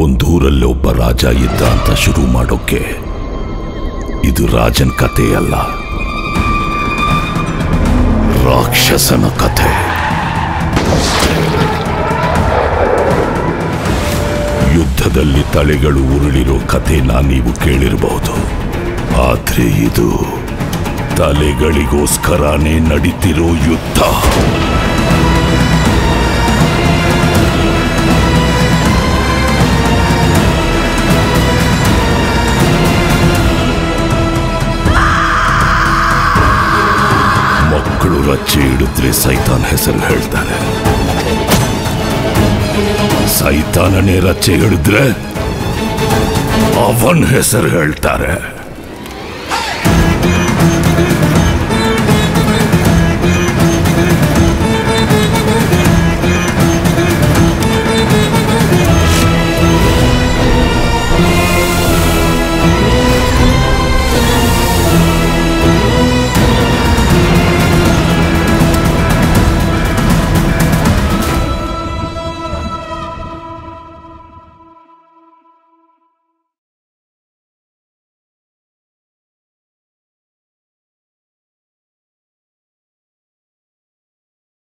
ಒಂದೂರಲ್ಲಿ ಒಬ್ಬ ರಾಜ ಇದ್ದ ಅಂತ ಶುರು ಮಾಡೋಕೆ ಇದು ರಾಜನ್ ಕಥೆ ಅಲ್ಲ ರಾಕ್ಷಸನ ಕಥೆ ಯುದ್ಧದಲ್ಲಿ ತಲೆಗಳು ಉರುಳಿರೋ ಕಥೆನ ನೀವು ಕೇಳಿರಬಹುದು ಆದ್ರೆ ಇದು ತಲೆಗಳಿಗೋಸ್ಕರನೇ ನಡೀತಿರೋ ಯುದ್ಧ ಮಕ್ಕಳು ರಚ್ಚೆ ಹಿಡಿದ್ರೆ ಸೈತಾನ್ ಹೆಸರು ಹೇಳ್ತಾರೆ ಸೈತಾನನೇ ರಚ್ಚೆ ಹಿಡಿದ್ರೆ ಅವನ್ ಹೆಸರು ಹೇಳ್ತಾರೆ